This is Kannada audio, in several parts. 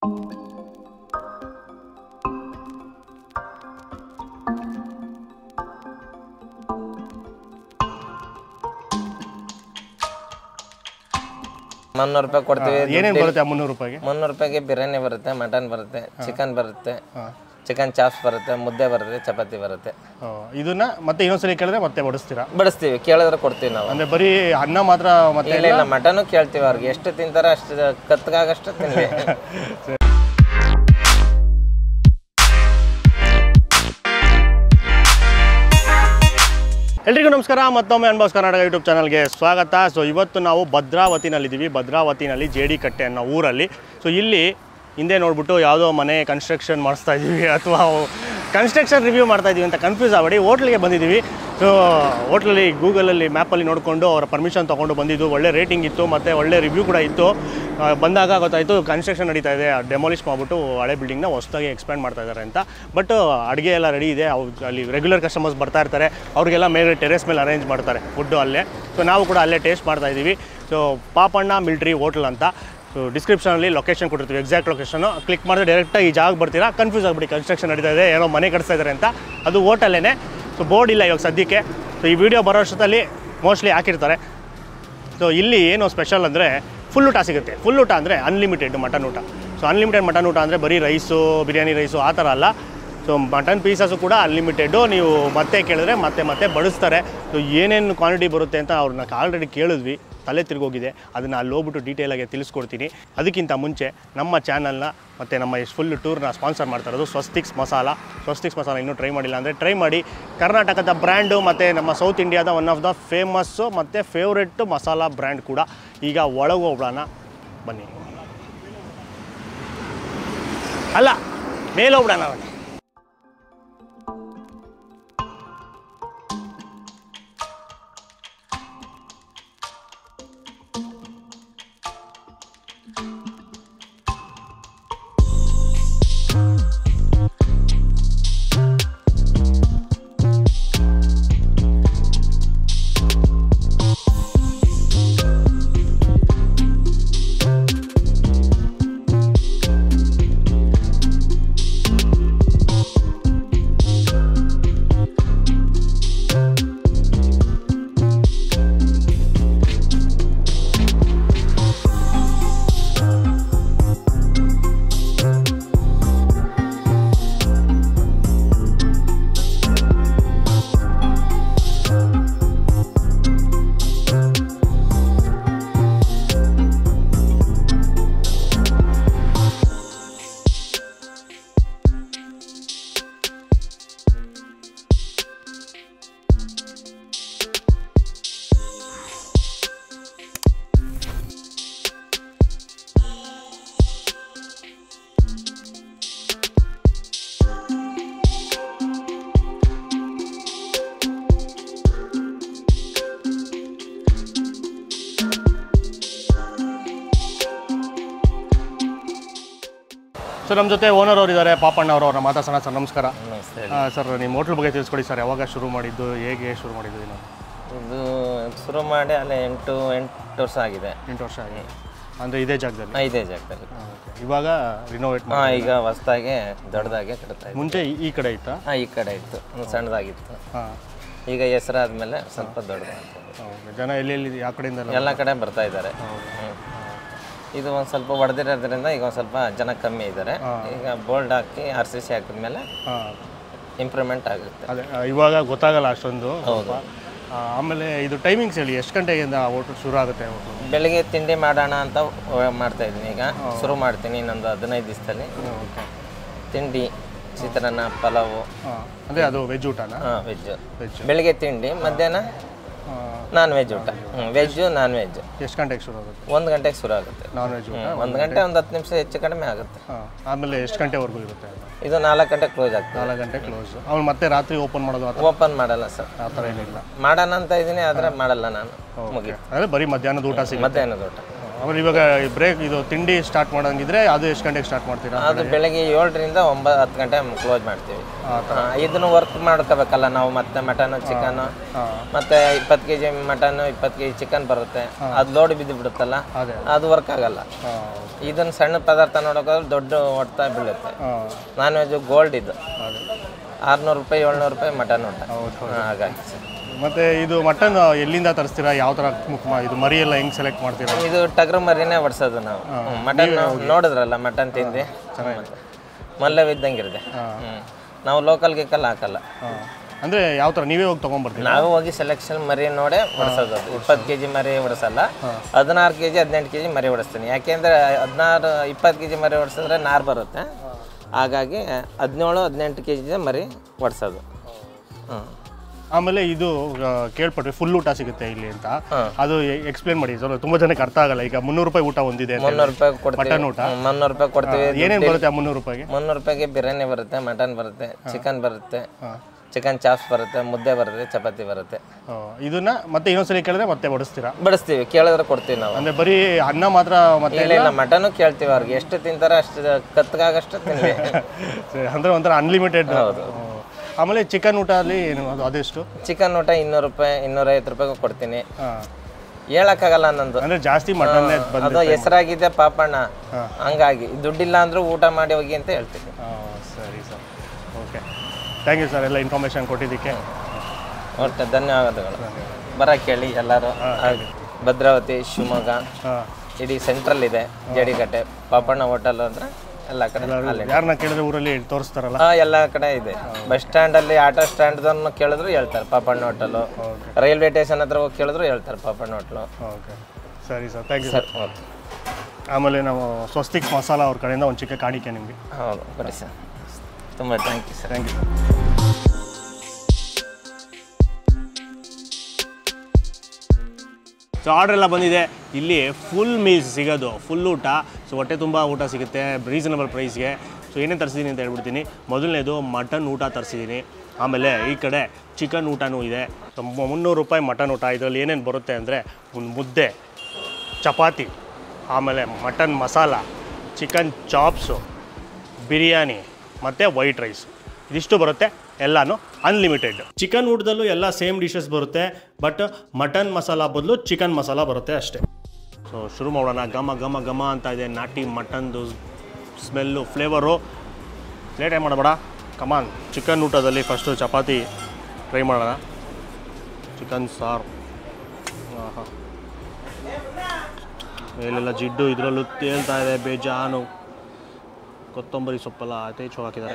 ಮುನ್ನೂರು ರೂಪಾಯಿ ಕೊಡ್ತೀವಿ ಏನೇನು ಬರುತ್ತೆ ಆ ಮುನ್ನೂರು ರೂಪಾಯಿಗೆ ಮುನ್ನೂರು ರೂಪಾಯಿಗೆ ಬಿರಿಯಾನಿ ಬರುತ್ತೆ ಮಟನ್ ಬರುತ್ತೆ ಚಿಕನ್ ಬರುತ್ತೆ ಹಾಂ ಚಿಕನ್ ಚಾಪ್ಸ್ ಬರುತ್ತೆ ಮುದ್ದೆ ಬರುತ್ತೆ ಚಪಾತಿ ಬರುತ್ತೆ ಇದನ್ನ ಮತ್ತೆ ಇನ್ನೊಂದ್ಸಲಿ ಕೇಳಿದ್ರೆ ಮತ್ತೆ ಬಡಿಸ್ತೀರಾ ಬಡಿಸ್ತೀವಿ ಕೇಳಿದ್ರೆ ಕೊಡ್ತೀವಿ ನಾವು ಅಂದ್ರೆ ಬರೀ ಅನ್ನ ಮಾತ್ರ ಮತ್ತೆ ಇಲ್ಲ ಇಲ್ಲ ಮಟನು ಕೇಳ್ತೀವಿ ಅವ್ರಿಗೆ ಎಷ್ಟು ತಿಂತಾರೆ ಅಷ್ಟು ಕತ್ಗಾಗಷ್ಟು ತಿನ್ಲಿ ಎಲ್ರಿಗೂ ನಮಸ್ಕಾರ ಮತ್ತೊಮ್ಮೆ ಅನ್ಬಾಸ್ ಕರ್ನಾಟಕ ಯೂಟ್ಯೂಬ್ ಚಾನಲ್ಗೆ ಸ್ವಾಗತ ಸೊ ಇವತ್ತು ನಾವು ಭದ್ರಾವತಿನಲ್ಲಿದ್ದೀವಿ ಭದ್ರಾವತಿನಲ್ಲಿ ಜೆ ಡಿ ಕಟ್ಟೆ ಅನ್ನೋ ಊರಲ್ಲಿ ಸೊ ಇಲ್ಲಿ ಹಿಂದೆ ನೋಡ್ಬಿಟ್ಟು ಯಾವುದೋ ಮನೆ ಕನ್ಸ್ಟ್ರಕ್ಷನ್ ಮಾಡಿಸ್ತಾ ಇದ್ದೀವಿ ಅಥವಾ ಕನ್ಸ್ಟ್ರಕ್ಷನ್ ರಿವ್ಯೂ ಮಾಡ್ತಾ ಇದೀವಿ ಅಂತ ಕನ್ಫ್ಯೂಸ್ ಆಗಬೇಡಿ ಹೋಟ್ಲಿಗೆ ಬಂದಿದ್ದೀವಿ ಸೊ ಹೋಟ್ಲಲ್ಲಿ ಗೂಗಲಲ್ಲಿ ಮ್ಯಾಪಲ್ಲಿ ನೋಡಿಕೊಂಡು ಅವರ ಪರ್ಮಿಷನ್ ತೊಗೊಂಡು ಬಂದಿದ್ದು ಒಳ್ಳೆ ರೇಟಿಂಗ್ ಇತ್ತು ಮತ್ತು ಒಳ್ಳೆ ರಿವ್ಯೂ ಕೂಡ ಇತ್ತು ಆ, ಬಂದಾಗ ಗೊತ್ತಾಯಿತು ಕನ್ಸ್ಟ್ರಕ್ಷನ್ ನಡೀತಾ ಇದೆ ಡೆಮಾಲಿಷ್ ಮಾಡಿಬಿಟ್ಟು ಹಳೆ ಬಿಲ್ಡಿಂಗ್ನ ಹೊಸದಾಗಿ ಎಕ್ಸ್ಪ್ಯಾಂಡ್ ಮಾಡ್ತಾ ಇದ್ದಾರೆ ಅಂತ ಬಟ್ ಅಡುಗೆ ಎಲ್ಲ ರೆಡಿ ಇದೆ ಅವು ಅಲ್ಲಿ ರೆಗ್ಯುಲರ್ ಕಸ್ಟಮರ್ಸ್ ಬರ್ತಾ ಇರ್ತಾರೆ ಅವ್ರಿಗೆಲ್ಲ ಮೇಲೆ ಟೆರೆಸ್ ಮೇಲೆ ಅರೇಂಜ್ ಮಾಡ್ತಾರೆ ಫುಡ್ಡು ಅಲ್ಲೇ ಸೊ ನಾವು ಕೂಡ ಅಲ್ಲೇ ಟೇಸ್ಟ್ ಮಾಡ್ತಾ ಇದ್ದೀವಿ ಸೊ ಪಾಪಣ್ಣ ಮಿಲ್ಟ್ರಿ ಹೋಟ್ಲ್ ಅಂತ ಸೊ ಡಿಸ್ಕ್ರಿಪ್ಷನಲ್ಲಿ ಲೊಕೇಶನ್ ಕೊಟ್ಟಿರ್ತೀವಿ ಎಕ್ಸಾಕ್ಟ್ ಲೊಕೇಶನು ಕ್ಲಿಕ್ ಮಾಡಿದ್ರೆ ಡೈರೆಕ್ಟಾಗಿ ಈ ಜಾಗ ಬರ್ತೀರಾ ಕನ್ಫ್ಯೂಸ್ ಆಗ್ಬಿಡಿ ಕನ್ಸ್ಟ್ರಕ್ಷನ್ ನಡೀತಾ ಇದೆ ಏನೋ ಮನೆ ಕಟ್ಸ್ತಾ ಇದ್ದಾರೆ ಅಂತ ಅದು ಹೋಟೆಲ್ಲೇ ಸೊ ಬೋರ್ಡ್ ಇಲ್ಲ ಇವಾಗ ಸದ್ಯಕ್ಕೆ ಸೊ ಈ ವಿಡಿಯೋ ಬರೋ ಅಷ್ಟೊತ್ತಲ್ಲಿ ಮೋಸ್ಟ್ಲಿ ಹಾಕಿರ್ತಾರೆ ಸೊ ಇಲ್ಲಿ ಏನು ಸ್ಪೆಷಲ್ ಅಂದರೆ ಫುಲ್ ಊಟ ಸಿಗುತ್ತೆ ಫುಲ್ ಊಟ ಅಂದರೆ ಅನ್ಲಿಮಿಟೆಡ್ ಮಟನ್ ಊಟ ಸೊ ಅನ್ಲಿಮಿಟೆಡ್ ಮಟನ್ ಊಟ ಅಂದರೆ ಬರೀ ರೈಸು ಬಿರಿಯಾನಿ ರೈಸು ಆ ಥರ ಅಲ್ಲ ಸೊ ಮಟನ್ ಪೀಸಸ್ಸು ಕೂಡ ಅನ್ಲಿಮಿಟೆಡ್ಡು ನೀವು ಮತ್ತೆ ಕೇಳಿದ್ರೆ ಮತ್ತೆ ಮತ್ತೆ ಬಡಿಸ್ತಾರೆ ಸೊ ಏನೇನು ಕ್ವಾಂಟಿಟಿ ಬರುತ್ತೆ ಅಂತ ಅವ್ರನ್ನ ಆಲ್ರೆಡಿ ಕೇಳಿದ್ವಿ ತಲೆ ತಿರುಗೋಗಿದೆ ಅದನ್ನು ಅಲ್ಲಿ ಹೋಗ್ಬಿಟ್ಟು ಡೀಟೇಲಾಗಿ ತಿಳಿಸ್ಕೊಡ್ತೀನಿ ಅದಕ್ಕಿಂತ ಮುಂಚೆ ನಮ್ಮ ಚಾನಲ್ನ ಮತ್ತು ನಮ್ಮ ಈ ಫುಲ್ ಟೂರ್ನ ಸ್ಪಾನ್ಸರ್ ಮಾಡ್ತಾ ಇರೋದು ಸ್ವಸ್ತಿಕ್ಸ್ ಮಸಾಲ ಸ್ವಸ್ತಿಕ್ಸ್ ಮಸಾಲ ಇನ್ನೂ ಟ್ರೈ ಮಾಡಿಲ್ಲ ಅಂದರೆ ಟ್ರೈ ಮಾಡಿ ಕರ್ನಾಟಕದ ಬ್ರ್ಯಾಂಡು ಮತ್ತು ನಮ್ಮ ಸೌತ್ ಇಂಡಿಯಾದ ಒನ್ ಆಫ್ ದ ಫೇಮಸ್ಸು ಮತ್ತು ಫೇವ್ರೆಟ್ ಮಸಾಲ ಬ್ರ್ಯಾಂಡ್ ಕೂಡ ಈಗ ಒಳಗೋಗ್ಬಿಡೋಣ ಬನ್ನಿ ಅಲ್ಲ ಮೇಲೋಗ್ಬಿಡೋಣ ಬನ್ನಿ ಸೊ ನಮ್ಮ ಜೊತೆ ಓನರ್ ಅವರು ಇದ್ದಾರೆ ಪಾಪಣ್ಣ ಅವರು ಅವ್ರನ್ನ ಮಾತಾಡ್ಸೋಣ ಸರ್ ನಮಸ್ಕಾರ ನಮಸ್ತೆ ಆ, ಸರ್ ನಿಮ್ಮ ಹೋಟ್ಲ್ ಬಗ್ಗೆ ತಿಳಿಸ್ಕೊಡಿ ಸರ್ ಯಾವಾಗ ಶುರು ಮಾಡಿದ್ದು ಹೇಗೆ ಶುರು ಮಾಡಿದ್ದು ಏನು ಇದು ಶುರು ಮಾಡಿ ಅಲ್ಲೇ ಎಂಟು ಎಂಟು ವರ್ಷ ಆಗಿದೆ ಎಂಟು ವರ್ಷ ಆಗಿದೆ ಅಂದರೆ ಇದೇ ಜಾಗದಲ್ಲಿ ಐದೇ ಜಾಗದಲ್ಲಿ Okay. ಇವಾಗ ರಿನೋವೇಟ್ ಮಾಡಿ ಹಾಂ ಈಗ ಹೊಸ್ದಾಗೆ ದೊಡ್ಡದಾಗೆ ಕಟ್ತಾ ಇದ್ವಿ ಮುಂಚೆ ಈ- ಈ ಕಡೆ ಇತ್ತಾ ಹಾಂ ಈ ಕಡೆ ಇತ್ತು ಒಂದು ಸಣ್ಣದಾಗಿತ್ತು ಹಾಂ ಈಗ ಹೆಸರಾದ್ಮೇಲೆ ಸ್ವಲ್ಪ ದೊಡ್ಡದಾಗ್ತದೆ ಹೌದು ಜನ ಎಲ್ಲೆಲ್ಲಿ ಯಾವ ಕಡೆಯಿಂದ ಎಲ್ಲ- ಎಲ್ಲ ಕಡೆ ಬರ್ತಾ ಇದ್ದಾರೆ ಹ್ಮ್. ಇದು ಒಂದು ಸ್ವಲ್ಪ ಹೊಡೆದಿರೋದ್ರಿಂದ ಈಗ ಒಂದು ಸ್ವಲ್ಪ ಜನ ಕಮ್ಮಿ ಇದ್ದಾರೆ ಈಗ ಬೋಲ್ಡ್ ಹಾಕಿ ಆರ್ ಸಿ ಸಿ ಹಾಕಿದ್ಮೇಲೆ ಹಾಂ ಇಂಪ್ರೂವ್ಮೆಂಟ್ ಆಗುತ್ತೆ ಅದೇ ಆ, ಇವಾಗ ಗೊತ್ತಾಗಲ್ಲ ಅಷ್ಟೊಂದು ಸ್ವಲ್ಪ ಆ, ಆಮೇಲೆ ಇದು ಟೈಮಿಂಗ್ಸ್ ಹೇಳಿ ಎಷ್ಟು ಗಂಟೆಗಿಂದ ಹೋಟ್ಲ್ ಶುರು ಆಗುತ್ತೆ ಹೋಟ್ಲು ಬೆಳಿಗ್ಗೆ ತಿಂಡಿ ಮಾಡೋಣ ಅಂತ ವ- ಮಾಡ್ತಾ ಇದ್ದೀನಿ ಈಗ ಶುರು ಮಾಡ್ತೀನಿ ಇನ್ನೊಂದು ಹದಿನೈದು ದಿವಸದಲ್ಲಿ ಓಕೆ ತಿಂಡಿ ಚಿತ್ರಾನ್ನ ಪಲಾವು ಹಾಂ ಅಂದರೆ ಅದು ವೆಜ್ ಊಟನಾ ಹಾಂ ವೆಜ್ ವೆಜ್ ಬೆಳಿಗ್ಗೆ ತಿಂಡಿ ಮಧ್ಯಾಹ್ನ ನಾನ್ ವೆಜ್ ಊಟ ಹ್ಞೂ ವೆಜ್ಜು ನಾನ್ ವೆಜ್ ಎಷ್ಟು ಗಂಟೆಗೆ ಶುರು ಆಗುತ್ತೆ ಒಂದು ಗಂಟೆಗೆ ಶುರು ಆಗುತ್ತೆ ನಾನ್ ವೆಜ್ ಊಟ ಒಂದು ಗಂಟೆ ಒಂದು ಹತ್ತು ನಿಮಿಷ ಹೆಚ್ಚು ಕಡಿಮೆ ಆಗುತ್ತೆ ಹಾಂ ಆಮೇಲೆ ಎಷ್ಟು ಗಂಟೆವರೆಗೂ ಇರುತ್ತೆ ಅದು ಇದು ನಾಲ್ಕು ಗಂಟೆ ಕ್ಲೋಸ್ ಆಗ್ತದೆ ನಾಲ್ಕು ಗಂಟೆ ಕ್ಲೋಸ್ ಆಮೇಲೆ ಮತ್ತೆ ರಾತ್ರಿ ಓಪನ್ ಮಾಡೋದು ಆ ಥರ ಓಪನ್ ಮಾಡಲ್ಲ ಸರ್ ಆ ಥರ ಏನಿಲ್ಲ ಮಾಡೋಣ ಅಂತ ಇದ್ದೀನಿ ಆದರೆ ಮಾಡಲ್ಲ ನಾನು ಮುಗೀತು ಅಂದರೆ ಬರೀ ಮಧ್ಯಾಹ್ನದ ಊಟ ಸಿಗುತ್ತೆ ಮಧ್ಯಾಹ್ನದ ಊಟ ಆಮೇಲೆ ಇವಾಗ ಬ್ರೇಕ್ ಇದು ತಿಂಡಿ ಸ್ಟಾರ್ಟ್ ಮಾಡಂಗಿದ್ರೆ ಅದು ಎಷ್ಟು ಗಂಟೆಗೆ ಸ್ಟಾರ್ಟ್ ಮಾಡ್ತೀರಾ ಅದು ಬೆಳಗ್ಗೆ ಏಳರಿಂದ ಒಂಬತ್ತು ಹತ್ತು ಗಂಟೆ ಕ್ಲೋಸ್ ಮಾಡ್ತೀವಿ ಆ ಹಾ, ಇದನ್ನು ವರ್ಕ್ ಮಾಡ್ಕೋಬೇಕಲ್ಲ ನಾವು ಮತ್ತೆ ಮಟನ್ ಚಿಕನ್ ಹಾಂ ಮತ್ತೆ ಇಪ್ಪತ್ತು ಕೆ ಜಿ ಮಟನ್ ಇಪ್ಪತ್ತು ಕೆ ಜಿ ಚಿಕನ್ ಬರುತ್ತೆ ಅದು ಲೋಡ್ ಬಿದ್ದು ಬಿಡುತ್ತಲ್ಲ ಅದೇ ಅದು ವರ್ಕ್ ಆಗಲ್ಲ ಹಾಂ ಇದನ್ನ ಸಣ್ಣ ಪದಾರ್ಥ ನೋಡೋಕ್ಕಾದ್ರೆ ದೊಡ್ಡ ಹೊಡ್ತಾ ಬೀಳುತ್ತೆ ಹಾಂ ನಾನ್ ವೆಜ್ ಗೋಲ್ಡ್ ಇದು ಅದೇ ಆರ್ನೂರು ರೂಪಾಯಿ ಏಳ್ನೂರು ರೂಪಾಯಿ ಮಟನ್ ಊಟ ಹೌದು ಹಾ, ಹಾಗಾಗಿ ಸರ್. ಮತ್ತು ಇದು ಮಟನ್ ಎಲ್ಲಿಂದ ತರಿಸ್ತೀರಾ ಯಾವ ಥರ ಕುಕ್ ಮಾ- ಇದು ಮರಿ ಎಲ್ಲ ಹೆಂಗೆ ಸೆಲೆಕ್ಟ್ ಮಾಡ್ತೀರಾ ಇದು ಟಗರು ಮರಿನೇ ಹೊಡ್ಸೋದು ನಾವು ಮಟನ್ ನೋಡಿದ್ರಲ್ಲ ಮಟನ್ ತಿಂದು ಮಲ್ಲ ಇದ್ದಂಗಿರುತ್ತೆ ಹ್ಮ್. ನಾವು ಲೋಕಲ್ ಗಿಕ್ಕಲ್ಲಿ ಹಾಕಲ್ಲ ಹಾಂ ಅಂದರೆ ಯಾವ ಥರ ನೀವೇ ಹೋಗಿ ತೊಗೊಂಬರ್ತೀರಾ ನಾವು ಹೋಗಿ ಸೆಲೆಕ್ಷನ್ ಮರಿ ನೋಡೇ ಹೊಡ್ಸೋದು ಅದು ಇಪ್ಪತ್ತು ಕೆ ಜಿ ಮರಿ ಹೊಡ್ಸಲ್ಲ ಹದಿನಾರು ಕೆ ಜಿ ಹದಿನೆಂಟು ಕೆ ಜಿ ಮರಿ ಹೊಡಿಸ್ತೀನಿ ಯಾಕೆಂದ್ರೆ ಹದಿನಾರು ಇಪ್ಪತ್ತು ಕೆ ಜಿ ಮರಿ ಹೊಡ್ಸಿದ್ರೆ ನಾರು ಬರುತ್ತೆ ಹಾಗಾಗಿ ಹದಿನೇಳು ಹದಿನೆಂಟು ಕೆ ಜಿ ಮರಿ ಹೊಡ್ಸೋದು ಹ್ಞೂ ಆಮೇಲೆ ಇದು ಆ, ಕೇಳ್ಪಟ್ರಿ ಫುಲ್ ಊಟ ಸಿಗುತ್ತೆ ಇಲ್ಲಿ ಅಂತ ಅದು ಎಕ್ಸ್ಪ್ಲೇನ್ ಮಾಡಿ ಸ್ವಲ್ಪ ತುಂಬ ಜನಕ್ಕೆ ಅರ್ಥ ಆಗಲ್ಲ ಈಗ ಮುನ್ನೂರು ರೂಪಾಯಿ ಊಟ ಒಂದಿದೆ ಅಂತ ಮುನ್ನೂರು ರೂಪಾಯಿ ಕೊಡ್ತೀವಿ ಮಟನ್ ಊಟ ಹ್ಮ್, ಮುನ್ನೂರು ರೂಪಾಯಿ ಕೊಡ್ತೀವಿ ಏನೇನು ಬರುತ್ತೆ ಆ ಮುನ್ನೂರು ರೂಪಾಯಿಗೆ ಮುನ್ನೂರು ರೂಪಾಯಿಗೆ ಬಿರಿಯಾನಿ ಬರುತ್ತೆ ಮಟನ್ ಬರುತ್ತೆ ಚಿಕನ್ ಬರುತ್ತೆ ಚಿಕನ್ ಚಾಪ್ಸ್ ಬರುತ್ತೆ ಮುದ್ದೆ ಬರುತ್ತೆ ಚಪಾತಿ ಬರುತ್ತೆ ಆ, ಇದನ್ನ ಮತ್ತೆ ಇನ್ನೊಂದ್ಸಲಿ ಕೇಳಿದ್ರೆ ಮತ್ತೆ ಬಡಿಸ್ತೀರಾ ಬಡಿಸ್ತೀವಿ ಕೇಳಿದ್ರೆ ಕೊಡ್ತೀವಿ ನಾವು ಅಂದ್ರೆ ಬರೀ ಅನ್ನ ಮಾತ್ರ ಮತ್ತೆ ಇಲ್ಲ ಇಲ್ಲ ಮಟನು ಕೇಳ್ತೀವಿ ಅವ್ರಿಗೆ ಎಷ್ಟು ತಿಂತಾರೋ ಅಷ್ಟು ಕತ್ಗಾಗಷ್ಟು ತಿನ್ವಿ ಸರಿ, ಅಂದ್ರೆ ಒಂಥರ ಅನ್ಲಿಮಿಟೆಡ್ ಆಮೇಲೆ ಚಿಕನ್ ಊಟ ಅಲ್ಲಿ ಏನು ಅದು ಅದೆಷ್ಟು ಚಿಕನ್ ಊಟ ಇನ್ನೂರು ರೂಪಾಯಿ ಇನ್ನೂರೈವತ್ತು ರೂಪಾಯಿಗೂ ಕೊಡ್ತೀನಿ ಹಾಂ ಹೇಳಕ್ಕಾಗಲ್ಲ ನಂದು ಅಂದ್ರೆ ಜಾಸ್ತಿ ಮಟನ್ನೇ ಬಂದು ಅದು ಹೆಸರಾಗಿದೆ ಪಾಪಣ್ಣ ಹಂಗಾಗಿ ದುಡ್ಡಿಲ್ಲ ಅಂದ್ರೂ ಊಟ ಮಾಡಿ ಹೋಗಿ ಅಂತ ಹೇಳ್ತೀನಿ ಸರಿ sir okay thank you sir ಎಲ್ಲ ಇನ್ಫಾರ್ಮೇಷನ್ ಕೊಟ್ಟಿದ್ದಕ್ಕೆ ಒಟ್ಟು ಧನ್ಯವಾದಗಳು ಬರಕ್ಕೆ ಹೇಳಿ ಎಲ್ಲರೂ ಭದ್ರಾವತಿ ಶಿವಮೊಗ್ಗ ಹಾಂ ಇಡೀ ಸೆಂಟ್ರಲ್ ಇದೆ ಜಡಿಕಟ್ಟೆ ಪಾಪಣ್ಣ ಹೋಟೆಲ್ ಅಂದ್ರೆ ಎಲ್ಲ ಕಡೆ ಅಲ್ಲಿ ಯಾರನ್ನ ಕೇಳಿದ್ರೆ ಊರಲ್ಲಿ ತೋರಿಸ್ತಾರಲ್ಲ ಹಾ ಎಲ್ಲ ಕಡೆ ಇದೆ ಬಸ್ ಸ್ಟ್ಯಾಂಡ್ ಅಲ್ಲಿ ಆಟೋ ಸ್ಟ್ಯಾಂಡ್ ಕೇಳಿದ್ರು ಹೇಳ್ತಾರೆ ಪಾಪಣ್ಣ ಹೋಟೆಲು ರೈಲ್ವೆ ಸ್ಟೇಷನ್ ಹತ್ರ ಹೋಗಿ ಕೇಳಿದ್ರು ಹೇಳ್ತಾರೆ ಪಾಪಣ್ಣ ಹೋಟ್ಲು ಓಕೆ ಸರಿ sir thank you sir sir okay ಆಮೇಲೆ ನಾವು ಸ್ವಸ್ತಿಕ್ ಮಸಾಲ ಅವ್ರ ಕಡೆಯಿಂದ ಒಂದು ಚಿಕ್ಕ ಕಾಣಿಕೆ ನಿಮಗೆ ಹೌದು ಕೊಡಿ ಸರ್ ತುಂಬ thank you sir thank you sir so order ಎಲ್ಲ ಬಂದಿದೆ ಇಲ್ಲಿ ಫುಲ್ ಮೀಲ್ಸ್ ಸಿಗೋದು ಫುಲ್ ಊಟ ಸೊ ಹೊಟ್ಟೆ ತುಂಬ ಊಟ ಸಿಗುತ್ತೆ ರೀಸನಬಲ್ ಪ್ರೈಸ್ಗೆ ಸೊ ಏನೇನು ತರಿಸಿದ್ದೀನಿ ಅಂತ ಹೇಳ್ಬಿಡ್ತೀನಿ ಮೊದಲನೇದು ಮಟನ್ ಊಟ ತರಿಸಿದ್ದೀನಿ ಆಮೇಲೆ ಈ ಕಡೆ ಚಿಕನ್ ಊಟನೂ ಇದೆ ಸೊ ಮು- ಮುನ್ನೂರು ರೂಪಾಯಿ ಮಟನ್ ಊಟ ಇದರಲ್ಲಿ ಏನೇನು ಬರುತ್ತೆ ಅಂದರೆ ಒಂದು ಮುದ್ದೆ ಚಪಾತಿ ಆಮೇಲೆ mutton masala chicken chops biryani ಮತ್ತು ವೈಟ್ ರೈಸ್ ಇದಿಷ್ಟು ಬರುತ್ತೆ ಎಲ್ಲಾನು ಅನ್ಲಿಮಿಟೆಡ್ ಚಿಕನ್ ಊಟದಲ್ಲೂ ಎಲ್ಲ ಸೇಮ್ ಡಿಶಸ್ ಬರುತ್ತೆ ಬಟ್ ಮಟನ್ ಮಸಾಲ ಬದಲು ಚಿಕನ್ ಮಸಾಲ ಬರುತ್ತೆ ಅಷ್ಟೇ ಸೊ ಶುರು ಮಾಡೋಣ ಘಮ ಘಮ ಘಮ ಅಂತ ಇದೆ ನಾಟಿ ಮಟನ್ದು ಸ್ಮೆಲ್ಲು ಫ್ಲೇವರು ಲೇಟ್ ಏನು ಮಾಡಬೇಡ ಕಮಾನ್ ಚಿಕನ್ ಊಟದಲ್ಲಿ ಫಸ್ಟು ಚಪಾತಿ ಟ್ರೈ ಮಾಡೋಣ ಚಿಕನ್ ಸಾರು ಆಹಾ ಮೇಲೆಲ್ಲ ಜಿಡ್ಡು ಇದರಲ್ಲೂ ತೇಲ್ತಾ ಇದೆ ಬೇಜಾನು ಕೊತ್ತಂಬರಿ ಸೊಪ್ಪೆಲ್ಲ ಯಥೇಚ್ಛವಾಗಿ ಹಾಕಿದ್ದಾರೆ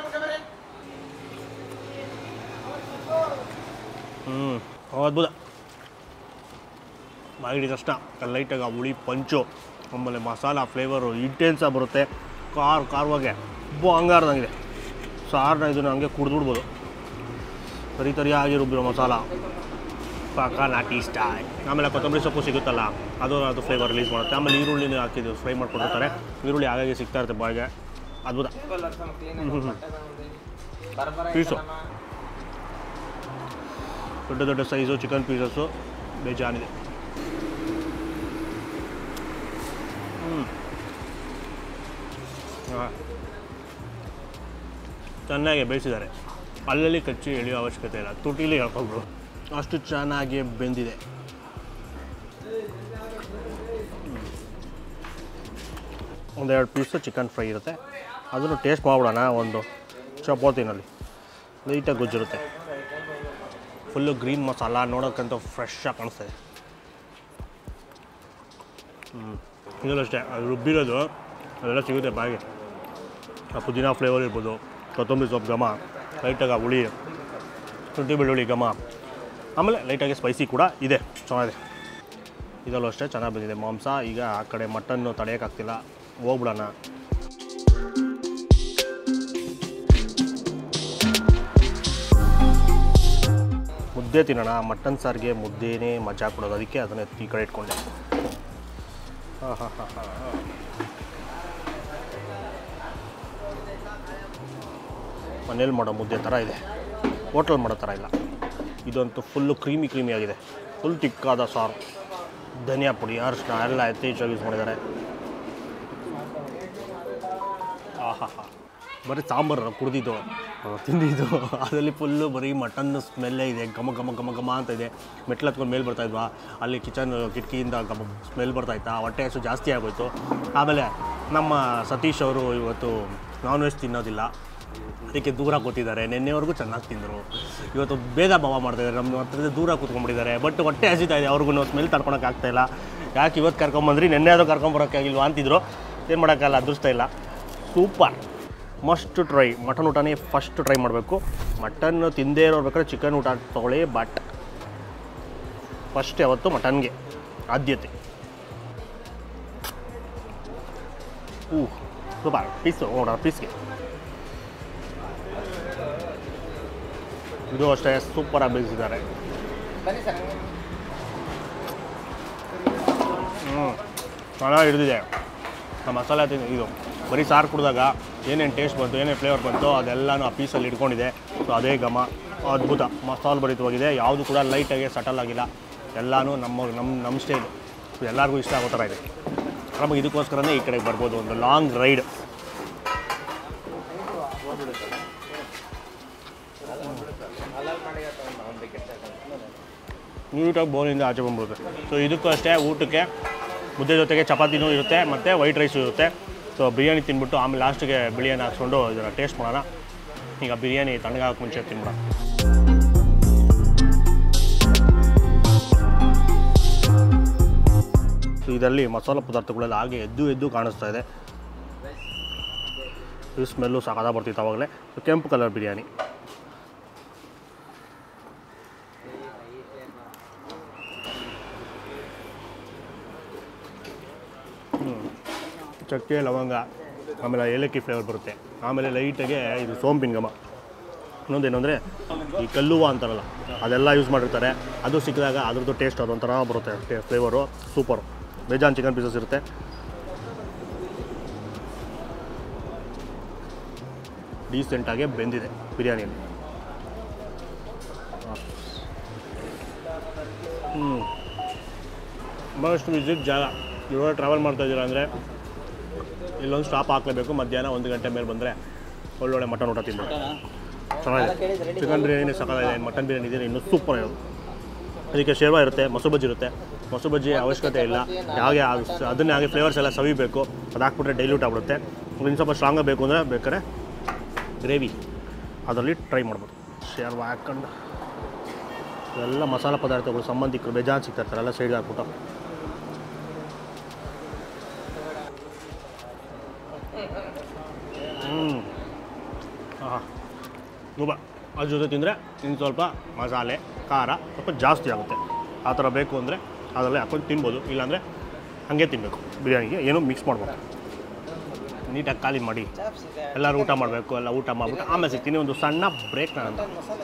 ಹ್ಞೂ ಅದ್ಭುತ ಬಾಯಿಡಿದ ತಕ್ಷಣ ಲೈಟಾಗಿ ಆ ಹುಳಿ ಪಂಚು ಆಮೇಲೆ ಮಸಾಲ ಫ್ಲೇವರು ಇಂಟೆನ್ಸಾಗಿ ಬರುತ್ತೆ ಖಾರ ಖಾರವಾಗೆ ಉಬ್ಬು ಹಂಗಾರ್ದಂಗಿದೆ ಸಾರನ್ನ ಇದನ್ನು ಹಂಗೆ ಕುಡಿದ್ಬಿಡ್ಬೋದು ತರಿ ತರಿಯಾಗಿ ರುಬ್ಬಿರೋ ಮಸಾಲ ಪಾಕ ನಾಟಿ ಸ್ಟೈಲ್ ಆಮೇಲೆ ಕೊತ್ತಂಬರಿ ಸೊಪ್ಪು ಸಿಗುತ್ತಲ್ಲ ಅದು ಅದು ಫ್ಲೇವರ್ ರಿಲೀಸ್ ಮಾಡುತ್ತೆ ಆಮೇಲೆ ಈರುಳ್ಳಿನ ಹಾಕಿದ್ದು ಫ್ರೈ ಮಾಡ್ಕೊಂಡಿರ್ತಾರೆ ಈರುಳ್ಳಿ ಹಾಗಾಗಿ ಸಿಗ್ತಾ ಇರುತ್ತೆ ಬಾಯಿಗೆ ಅದ್ಭುತ ಪೀಸು ದೊಡ್ಡ ದೊಡ್ಡ ಸೈಜು ಚಿಕನ್ ಪೀಸಸ್ಸು ಬೇಜಾನಿದೆ ಹ್ಞೂ ಹಾಂ ಚೆನ್ನಾಗಿ ಬೇಯಿಸಿದ್ದಾರೆ ಅಲ್ಲಲ್ಲಿ ಕಚ್ಚಿ ಎಳೆಯೋ ಅವಶ್ಯಕತೆ ಇಲ್ಲ ತುಟಿಲಿ ಎಳ್ಕೊಂಡ್ರು ಅಷ್ಟು ಚೆನ್ನಾಗಿ ಬೆಂದಿದೆ ಒಂದೆರಡು ಪೀಸು ಚಿಕನ್ ಫ್ರೈ ಇರುತ್ತೆ ಅದನ್ನು ಟೇಸ್ಟ್ ಮಾಡ್ಬಿಡೋಣ ಒಂದು ಚಪಾತಿನಲ್ಲಿ ಲೈಟಾಗಿ ಗೊಜ್ಜಿರುತ್ತೆ ಫುಲ್ಲು ಗ್ರೀನ್ ಮಸಾಲ ನೋಡೋಕ್ಕಂತೂ ಫ್ರೆಶ್ ಆಗಿ ಕಾಣಿಸ್ತದೆ ಹ್ಞೂ ಇದರಲ್ಲೂ ಅಷ್ಟೇ ಅದು ರುಬ್ಬಿರೋದು ಅದೆಲ್ಲ ಸಿಗುತ್ತೆ ಬಾಯಿಗೆ ಆ ಪುದೀನ ಫ್ಲೇವರ್ ಇರ್ಬೋದು ಕೊತ್ತಂಬರಿ ಸೊಪ್ಪು ಘಮ ಲೈಟಾಗಿ ಆ ಹುಳಿ ಶುಂಠಿ ಬೆಳ್ಳುಳ್ಳಿ ಘಮ ಆಮೇಲೆ ಲೈಟಾಗಿ ಸ್ಪೈಸಿ ಕೂಡ ಇದೆ ಚೆನ್ನಾಗಿದೆ ಇದರಲ್ಲೂ ಅಷ್ಟೇ ಚೆನ್ನಾಗಿ ಬಂದಿದೆ ಮಾಂಸ ಈಗ ಆ ಕಡೆ ಮಟನ್ನು ತಡೆಯೋಕ್ಕಾಗ್ತಿಲ್ಲ ಹೋಗ್ಬಿಡೋಣ ಮುದ್ದೆ ತಿನ್ನೋಣ ಮಟನ್ ಸಾರಿಗೆ ಮುದ್ದೆನೇ ಮಜಾ ಕೊಡೋದು ಅದಕ್ಕೆ ಅದನ್ನೇ ಈ ಕಡೆ ಇಟ್ಕೊಂಡೆ ಹಾಂ ಹಾಂ ಹಾಂ ಹಾಂ ಮನೇಲಿ ಮಾಡೋ ಮುದ್ದೆ ಥರ ಇದೆ ಹೋಟ್ಲಲ್ಲಿ ಮಾಡೋ ಥರ ಇಲ್ಲ ಇದಂತೂ ಫುಲ್ಲು ಕ್ರೀಮಿ ಕ್ರೀಮಿ ಆಗಿದೆ ಫುಲ್ ತಿಕ್ಕಾದ ಸಾರು ಧನಿಯಾ ಪುಡಿ ಅರಿಶಿನ ಎಲ್ಲ ಯಥೇಚ್ಛವಾಗಿ ಯೂಸ್ ಮಾಡಿದ್ದಾರೆ ಆಹಾ ಬರೀ ಸಾಂಬಾರು ಕುಡ್ದಿದ್ದು ಆ, ತಿಂದಿದ್ದು ಅದರಲ್ಲಿ ಫುಲ್ಲು ಬರೀ ಮಟನ್ ಸ್ಮೆಲ್ಲೇ ಇದೆ ಘಮ ಘಮ ಘಮ ಘಮ ಅಂತ ಇದೆ ಮೆಟ್ಲು ಹತ್ಕೊಂಡು ಮೇಲೆ ಬರ್ತಾ ಇದ್ವಾ ಅಲ್ಲಿ ಕಿಚನ್ ಕಿಟಕಿಯಿಂದ ಘಮ ಸ್ಮೆಲ್ ಬರ್ತಾ ಇತ್ತಾ ಹೊಟ್ಟೆ ಹಸು ಜಾಸ್ತಿ ಆಗೋಯ್ತು ಆಮೇಲೆ ನಮ್ಮ ಸತೀಶ್ ಅವರು ಇವತ್ತು ನಾನ್ ವೆಜ್ ತಿನ್ನೋದಿಲ್ಲ ಅದಕ್ಕೆ ದೂರ ಕೂತಿದ್ದಾರೆ ನಿನ್ನೆವರೆಗೂ ಚೆನ್ನಾಗಿ ತಿಂದರು ಇವತ್ತು ಭೇದ ಭಾವ ಮಾಡ್ತಾಯಿದ್ದಾರೆ ನಮ್ಮ ಹತ್ರದಿಂದ ದೂರ ಕೂತ್ಕೊಂಡ್ಬಿಟ್ಟಿದ್ದಾರೆ ಬಟ್ ಹೊಟ್ಟೆ ಹಸಿತಾ ಇದೆ ಅವ್ರಿಗೂ ಸ್ಮೆಲ್ ತಡ್ಕೊಳಕ್ಕೆ ಆಗ್ತಾ ಇಲ್ಲ ಯಾಕೆ ಇವತ್ತು ಕರ್ಕೊಂಬಂದ್ರಿ ನಿನ್ನೆ ಅದು ಕರ್ಕೊಂಬರೋಕ್ಕಾಗಿಲ್ವಾ ಅಂತಿದ್ರು ಏನು ಮಾಡೋಕ್ಕಲ್ಲ ಅದೃಷ್ಟ ಇಲ್ಲ ಸೂಪರ್ ಮಸ್ಟ್ ಟ್ರೈ ಮಟನ್ ಊಟನೇ ಫಸ್ಟ್ ಟ್ರೈ ಮಾಡಬೇಕು ಮಟನ್ ತಿಂದೇ ಇರೋರು ಬೇಕಾದ್ರೆ ಚಿಕನ್ ಊಟ ತೊಗೊಳ್ಳಿ ಬಟ್ ಫಸ್ಟ್ ಯಾವತ್ತು ಮಟನ್ಗೆ ಆದ್ಯತೆ ಹೂ ಸೂಪರ್ ಪೀಸು ನೋಡೋಣ ಪೀಸ್ಗೆ ಇದು ಅಷ್ಟೇ ಸೂಪರಾಗಿ ಬೇಯಿಸಿದ್ದಾರೆ ಬನ್ನಿ ಸರ್ ಹ್ಞೂ ಚೆನ್ನಾಗಿ ಹಿಡಿದಿದೆ ಆ ಮಸಾಲೆ ತಿಂದು ಇದು ಬರೀ ಸಾರು ಕುಡಿದಾಗ ಏನೇನು ಟೇಸ್ಟ್ ಬಂತು ಏನೇನು ಫ್ಲೇವರ್ ಬಂತು ಅದೆಲ್ಲನೂ ಆ ಪೀಸಲ್ಲಿ ಇಟ್ಕೊಂಡಿದೆ ಸೊ ಅದೇ ಘಮ ಅದ್ಭುತ ಮಸಾಲೆ ಭರಿತವಾಗಿದೆ ಯಾವುದು ಕೂಡ ಲೈಟಾಗಿ ಸಟಲ್ ಆಗಿಲ್ಲ ಎಲ್ಲನೂ ನಮ್ಮ ನಮ್ಮ ನಮ್ಮ ಸ್ಟೈಲು ಎಲ್ಲರಿಗೂ ಇಷ್ಟ ಆಗೋ ಥರ ಇದೆ ನಮಗೆ ಇದಕ್ಕೋಸ್ಕರನೇ ಈ ಕಡೆಗೆ ಬರ್ಬೋದು ಒಂದು ಲಾಂಗ್ ರೈಡ್ ನೀಟಾಗಿ ಬೋನಿಂದ ಆಚೆ ಬಂದ್ಬಿಡುತ್ತೆ ಸೊ ಇದಕ್ಕೂ ಅಷ್ಟೇ ಊಟಕ್ಕೆ ಮುದ್ದೆ ಜೊತೆಗೆ ಚಪಾತಿನೂ ಇರುತ್ತೆ ಮತ್ತು ವೈಟ್ ರೈಸು ಇರುತ್ತೆ ಸೊ ಬಿರಿಯಾನಿ ತಿಂದ್ಬಿಟ್ಟು ಆಮೇಲೆ ಲಾಸ್ಟಿಗೆ ಬಿರಿಯಾನಿ ಹಾಕ್ಸ್ಕೊಂಡು ಇದನ್ನು ಟೇಸ್ಟ್ ಮಾಡೋಣ ಈಗ ಬಿರಿಯಾನಿ ತಣ್ಣಗಾಗಕ್ಕೆ ಮುಂಚೆ ತಿನ್ಬಿಡೋಣ ಸೊ ಇದರಲ್ಲಿ ಮಸಾಲ ಪದಾರ್ಥಗಳೆಲ್ಲ ಹಾಗೆ ಎದ್ದು ಎದ್ದು ಕಾಣಿಸ್ತಾ ಇದೆ ಈ ಸ್ಮೆಲ್ಲು ಸಾಕಾದ ಬರ್ತಿತ್ತು ಆವಾಗಲೇ ಸೊ ಕೆಂಪು ಕಲರ್ ಬಿರಿಯಾನಿ ಚಕ್ಕೆ ಲವಂಗ ಆಮೇಲೆ ಏಲಕ್ಕಿ ಫ್ಲೇವರ್ ಬರುತ್ತೆ ಆಮೇಲೆ ಲೈಟಾಗೆ ಇದು ಸೋಂಪಿನ ಘಮ ಇನ್ನೊಂದೇನು ಅಂದರೆ ಈ ಕಲ್ಲುವ ಅಂತಾರಲ್ಲ ಅದೆಲ್ಲ ಯೂಸ್ ಮಾಡಿರ್ತಾರೆ ಅದು ಸಿಕ್ಕಿದಾಗ ಅದ್ರದ್ದು ಟೇಸ್ಟ್ ಅದೊಂಥರ ಬರುತ್ತೆ ಟೇ ಫ್ಲೇವರು ಸೂಪರು ಬೇಜಾನ್ ಚಿಕನ್ ಪೀಸಸ್ ಇರುತ್ತೆ ಡೀಸೆಂಟಾಗಿ ಬೆಂದಿದೆ ಬಿರಿಯಾನಿಯಲ್ಲಿ ಹ್ಞೂ ಭಾಳಷ್ಟು ವಿಸಿಟ್ ಜಾಗ ಇವಾಗ ಟ್ರಾವೆಲ್ ಮಾಡ್ತಾ ಇದ್ದೀರಾ ಅಂದರೆ ಇಲ್ಲೊಂದು ಸ್ಟಾಪ್ ಹಾಕಲೇಬೇಕು ಮಧ್ಯಾಹ್ನ ಒಂದು ಗಂಟೆ ಮೇಲೆ ಬಂದರೆ ಒಳ್ಳೊಳ್ಳೆ ಮಟನ್ ಊಟ ತಿನ್ಬೋದು ಚೆನ್ನಾಗಿದೆ ಚಿಕನ್ ಬಿರಿಯಾನಿ ಸಕಾಲಿದೆ ಮಟನ್ ಬಿರಿಯಾನಿ ಇದೆ ಇನ್ನೂ ಸೂಪರ್ ಇರೋದು ಅದಕ್ಕೆ ಶೇರ್ವ ಇರುತ್ತೆ ಮೊಸರು ಬಜ್ಜಿ ಇರುತ್ತೆ ಮೊಸರು ಬಜ್ಜಿ ಅವಶ್ಯಕತೆ ಇಲ್ಲ ಹಾಗೆ ಅದು- ಅದನ್ನೇ ಹಾಗೆ ಫ್ಲೇವರ್ಸ್ ಎಲ್ಲ ಸವಿಬೇಕು ಅದು ಹಾಕ್ಬಿಟ್ರೆ ಡೈಲ್ಯೂಟ್ ಆಗ್ಬಿಡುತ್ತೆ ಇನ್ನು ಸ್ವಲ್ಪ ಸ್ಟ್ರಾಂಗಾಗಿ ಬೇಕು ಅಂದರೆ ಬೇಕಾದ್ರೆ ಗ್ರೇವಿ ಅದರಲ್ಲಿ ಟ್ರೈ ಮಾಡ್ಬೋದು ಶೇರ್ವ ಹಾಕ್ಕೊಂಡು ಎಲ್ಲ ಮಸಾಲ ಪದಾರ್ಥಗಳು ಸಂಬಂಧಿಕರು ಬೇಜಾನ್ ಸಿಗ್ತಾ ಇರ್ತಾರೆ ಎಲ್ಲ ಸೈಡ್ಗೆ ಹಾಕ್ಬಿಟ್ಟು ಹ್ಞೂ ಹಾಂ ತುಂಬ ಅದ್ರ ಜೊತೆ ತಿಂದರೆ ಇನ್ನು ಸ್ವಲ್ಪ ಮಸಾಲೆ ಖಾರ ಸ್ವಲ್ಪ ಜಾಸ್ತಿ ಆಗುತ್ತೆ ಆ ಥರ ಬೇಕು ಅಂದರೆ ಅದರಲ್ಲೇ ಹಾಕೊಂಡು ತಿನ್ಬೋದು ಇಲ್ಲಾಂದರೆ ಹಾಗೆ ತಿನ್ನಬೇಕು ಬಿರಿಯಾನಿಗೆ ಏನೂ ಮಿಕ್ಸ್ ಮಾಡ್ಬೋದು ನೀಟಾಗಿ ಖಾಲಿ ಮಾಡಿ ಎಲ್ಲರೂ ಊಟ ಮಾಡಬೇಕು ಎಲ್ಲ ಊಟ ಮಾಡಿಬಿಟ್ಟು ಆಮೇಲೆ ಸಿಗ್ತೀನಿ ಒಂದು ಸಣ್ಣ ಬ್ರೇಕ್ ನಾನು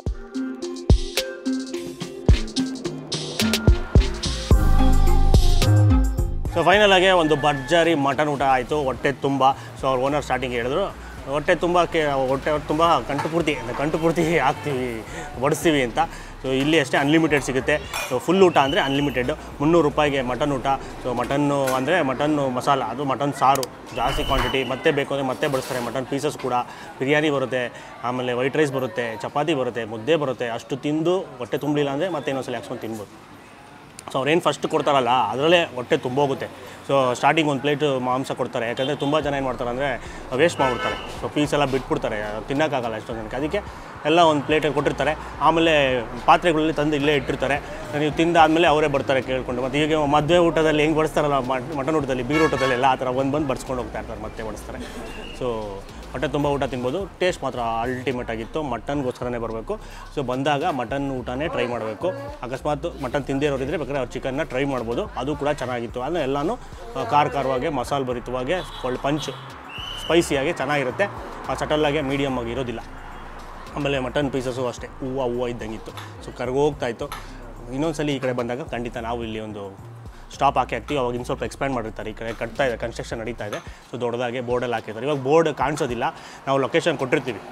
ಸೊ ಫೈನಲ್ ಆಗಿ ಒಂದು ಭರ್ಜರಿ ಮಟನ್ ಊಟ ಆಯಿತು ಹೊಟ್ಟೆ ತುಂಬ ಸೊ ಅವ್ರ ಓನರ್ ಸ್ಟಾರ್ಟಿಂಗ್ ಹೇಳಿದ್ರು ಹೊಟ್ಟೆ ತುಂಬ ಕೆ ಹೊಟ್ಟೆ ತುಂಬ ಕಂಟು ಪೂರ್ತಿ ಕಂಟು ಪೂರ್ತಿ ಹಾಕ್ತೀವಿ ಬಡಿಸ್ತೀವಿ ಅಂತ ಸೊ ಇಲ್ಲಿ ಅಷ್ಟೇ ಅನ್ಲಿಮಿಟೆಡ್ ಸಿಗುತ್ತೆ ಸೊ ಫುಲ್ ಊಟ ಅಂದರೆ ಅನ್ಲಿಮಿಟೆಡ್ ಮುನ್ನೂರು ರೂಪಾಯಿಗೆ ಮಟನ್ ಊಟ ಸೊ ಮಟನ್ನು ಅಂದರೆ ಮಟನ್ನು ಮಸಾಲ ಅದು ಮಟನ್ ಸಾರು ಜಾಸ್ತಿ ಕ್ವಾಂಟಿಟಿ ಮತ್ತೆ ಬೇಕು ಅಂದರೆ ಮತ್ತೆ ಬಡಿಸ್ತಾರೆ ಮಟನ್ ಪೀಸಸ್ ಕೂಡ ಬಿರಿಯಾನಿ ಬರುತ್ತೆ ಆಮೇಲೆ ವೈಟ್ ರೈಸ್ ಬರುತ್ತೆ ಚಪಾತಿ ಬರುತ್ತೆ ಮುದ್ದೆ ಬರುತ್ತೆ ಅಷ್ಟು ತಿಂದು ಹೊಟ್ಟೆ ತುಂಬಲಿಲ್ಲ ಅಂದರೆ ಮತ್ತೆ ಇನ್ನೊಂದ್ಸಲ ಹಾಕ್ಸ್ಕೊಂಡು ತಿನ್ಬೋದು ಸೊ ಅವ್ರೇನು ಫಸ್ಟ್ ಕೊಡ್ತಾರಲ್ಲ ಅದರಲ್ಲೇ ಹೊಟ್ಟೆ ತುಂಬೋಗುತ್ತೆ ಸೊ ಸ್ಟಾರ್ಟಿಂಗ್ ಒಂದು ಪ್ಲೇಟ್ ಮಾಂಸ ಕೊಡ್ತಾರೆ ಯಾಕಂದರೆ ತುಂಬ ಜನ ಏನು ಮಾಡ್ತಾರೆ ಅಂದರೆ ವೇಸ್ಟ್ ಮಾಡಿಬಿಡ್ತಾರೆ ಸೊ ಪೀಸ್ ಎಲ್ಲ ಬಿಟ್ಬಿಡ್ತಾರೆ ತಿನ್ನೋಕ್ಕಾಗಲ್ಲ ಎಷ್ಟೊಂದು ಜನಕ್ಕೆ ಅದಕ್ಕೆ ಎಲ್ಲ ಒಂದು ಪ್ಲೇಟಲ್ಲಿ ಕೊಟ್ಟಿರ್ತಾರೆ ಆಮೇಲೆ ಪಾತ್ರೆಗಳಲ್ಲಿ ತಂದು ಇಲ್ಲೇ ಇಟ್ಟಿರ್ತಾರೆ ನೀವು ತಿಂದಾದ್ಮೇಲೆ ಅವರೇ ಬರ್ತಾರೆ ಕೇಳ್ಕೊಂಡು ಮತ್ತು ಈಗ ಮದುವೆ ಊಟದಲ್ಲಿ ಹೆಂಗೆ ಬಡಿಸ್ತಾರಲ್ಲ ಮಟ್- ಮಟನ್ ಊಟದಲ್ಲಿ ಬೀರ್ ಊಟದಲ್ಲಿ ಎಲ್ಲ ಆ ಥರ ಒಂದು ಬಂದು ಬಡಿಸ್ಕೊಂಡು ಹೋಗ್ತಾ ಇರ್ತಾರೆ ಮತ್ತೆ ಬಡಿಸ್ತಾರೆ ಸೊ ಹೊಟ್ಟೆ ತುಂಬ ಊಟ ತಿನ್ಬೋದು ಟೇಸ್ಟ್ ಮಾತ್ರ ಅಲ್ಟಿಮೇಟ್ ಆಗಿತ್ತು ಮಟನ್ಗೋಸ್ಕರನೇ ಬರಬೇಕು ಸೊ ಬಂದಾಗ ಮಟನ್ ಊಟನೇ ಟ್ರೈ ಮಾಡಬೇಕು ಅಕಸ್ಮಾತ್ ಮಟನ್ ತಿಂದೇ ಇರೋರಿದ್ರೆ ಬೇಕಾದ್ರೆ ಅವ್ರು ಚಿಕನ್ನ ಟ್ರೈ ಮಾಡ್ಬೋದು ಅದು ಕೂಡ ಚೆನ್ನಾಗಿತ್ತು ಅಂದರೆ ಎಲ್ಲನೂ ಆ, ಖಾರ ಖಾರವಾಗೆ ಮಸಾಲೆ ಭರಿತವಾಗೆ ಒಳ್ಳೆ ಪಂಚ್ ಸ್ಪೈಸಿಯಾಗಿ ಚೆನ್ನಾಗಿರುತ್ತೆ ಆ ಸಟಲ್ಲಾಗೆ ಮೀಡಿಯಮ್ ಆಗಿ ಇರೋದಿಲ್ಲ ಆಮೇಲೆ ಮಟನ್ ಪೀಸಸ್ಸು ಅಷ್ಟೇ ಹೂವು ಹೂವು ಇದ್ದಂಗಿತ್ತು ಸೊ ಕರ್ಗೋಗ್ತಾ ಇತ್ತು ಇನ್ನೊಂದ್ಸಲಿ ಈ ಕಡೆ ಬಂದಾಗ ಖಂಡಿತ ನಾವು ಇಲ್ಲಿ ಒಂದು ಸ್ಟಾಪ್ ಹಾಕಿ ಹಾಕ್ತೀವಿ ಅವಾಗ ಇನ್ನು ಸ್ವಲ್ಪ ಎಕ್ಸ್ಪ್ಯಾಂಡ್ ಮಾಡಿರ್ತಾರೆ ಈ ಕಡೆ ಕಟ್ತಾ ಇದೆ ಕನ್ಸ್ಟ್ರಕ್ಷನ್ ನಡೀತಾ ಇದೆ ಸೊ ದೊಡ್ಡದಾಗಿ ಬೋರ್ಡಲ್ಲಿ ಹಾಕಿರ್ತಾರೆ ಇವಾಗ ಬೋರ್ಡ್ ಕಾಣಿಸೋದಿಲ್ಲ ನಾವು ಲೊಕೇಶನ್ ಕೊಟ್ಟಿರ್ತೀವಿ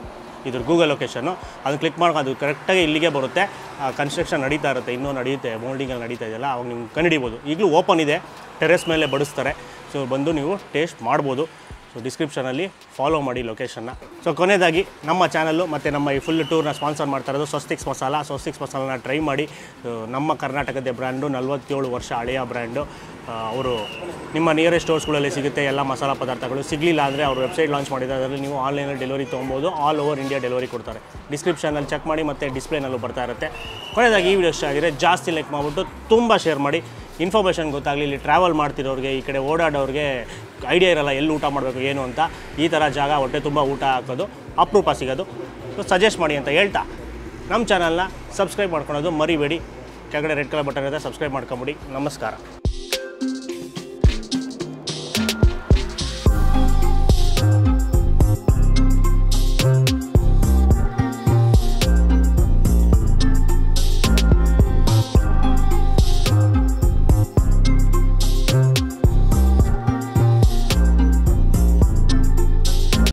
ಇದ್ರ ಗೂಗಲ್ ಲೊಕೇಶನ್ನು ಅದನ್ನು ಕ್ಲಿಕ್ ಮಾಡ್ಕೊಂಡು ಅದು ಕರೆಕ್ಟಾಗಿ ಇಲ್ಲಿಗೆ ಬರುತ್ತೆ ಕನ್ಸ್ಟ್ರಕ್ಷನ್ ನಡೀತಾ ಇರುತ್ತೆ ಇನ್ನೂ ನಡೆಯುತ್ತೆ ಮೋಲ್ಡಿಂಗಲ್ಲಿ ನಡೀತಾ ಇದೆಯಲ್ಲ ಅವಾಗ ನಿಮ್ಗೆ ಕಂಡುಹಿಡಿಬೋದು ಈಗಲೂ ಓಪನ್ ಇದೆ ಟೆರೆಸ್ ಮೇಲೆ ಬಡಿಸ್ತಾರೆ ಸೊ ಬಂದು ನೀವು ಟೇಸ್ಟ್ ಮಾಡ್ಬೋದು ಸೊ ಡಿಸ್ಕ್ರಿಪ್ಷನಲ್ಲಿ ಫಾಲೋ ಮಾಡಿ ಲೊಕೇಶನ್ನ ಸೊ ಕೊನೆಯದಾಗಿ ನಮ್ಮ ಚಾನಲ್ಲು ಮತ್ತು ನಮ್ಮ ಈ ಫುಲ್ ಟೂರ್ನ ಸ್ಪಾನ್ಸರ್ ಮಾಡ್ತಾ ಇರೋದು ಸ್ವಸ್ತಿಕ್ಸ್ ಮಸಾಲ ಸ್ವಸ್ತಿಕ್ಸ್ ಮಸಾಲನ ಟ್ರೈ ಮಾಡಿ ಆ, ನಮ್ಮ ಕರ್ನಾಟಕದ ಬ್ರ್ಯಾಂಡು ನಲ್ವತ್ತೇಳು ವರ್ಷ ಹಳೆಯ ಬ್ರ್ಯಾಂಡು ಅವರು ನಿಮ್ಮ ನಿಯರೆಸ್ಟ್ ಸ್ಟೋರ್ಸ್ಗಳಲ್ಲಿ ಸಿಗುತ್ತೆ ಎಲ್ಲ ಮಸಾಲ ಪದಾರ್ಥಗಳು ಸಿಗಲಿಲ್ಲ ಅಂದರೆ ಅವ್ರ ವೆಬ್ಸೈಟ್ ಲಾಂಚ್ ಮಾಡಿದ್ದಾರೆ ಅದರಲ್ಲಿ ನೀವು ಆನ್ಲೈನಲ್ಲಿ ಡೆಲಿವರಿ ತೊಗೊಬೋದು ಆಲ್ ಓವರ್ ಇಂಡಿಯಾ ಡೆಲಿವರಿ ಕೊಡ್ತಾರೆ ಡಿಸ್ಕ್ರಿಪ್ಷನಲ್ಲಿ ಚೆಕ್ ಮಾಡಿ ಮತ್ತು ಡಿಸ್ಪ್ಲೇನಲ್ಲೂ ಬರ್ತಾ ಇರುತ್ತೆ ಕೊನೆಯದಾಗಿ ಈ ವಿಡಿಯೋ ಇಷ್ಟ ಆಗಿದ್ರೆ ಜಾಸ್ತಿ ಲೈಕ್ ಮಾಡಿಬಿಟ್ಟು ತುಂಬ ಶೇರ್ ಮಾಡಿ ಇನ್ಫಾರ್ಮೇಷನ್ ಗೊತ್ತಾಗಲಿ ಇಲ್ಲಿ ಟ್ರಾವೆಲ್ ಮಾಡ್ತಿರೋರಿಗೆ ಈ ಕಡೆ ಓಡಾಡೋರಿಗೆ ಐಡಿಯಾ ಇರಲ್ಲ ಎಲ್ಲಿ ಊಟ ಮಾಡಬೇಕು ಏನು ಅಂತ ಈ ಥರ ಜಾಗ ಹೊಟ್ಟೆ ತುಂಬ ಊಟ ಹಾಕೋದು ಅಪರೂಪ ಸಿಗೋದು ಸೊ ಸಜೆಸ್ಟ್ ಮಾಡಿ ಅಂತ ಹೇಳ್ತಾ ನಮ್ಮ ಚಾನಲ್ನ ಸಬ್ಸ್ಕ್ರೈಬ್ ಮಾಡ್ಕೊಳೋದು ಮರಿಬೇಡಿ ಕೆಳಗಡೆ ರೆಡ್ ಕಲರ್ ಬಟನ್ ಇರುತ್ತೆ ಸಬ್ಸ್ಕ್ರೈಬ್ ಮಾಡ್ಕೊಂಬಿಡಿ ನಮಸ್ಕಾರ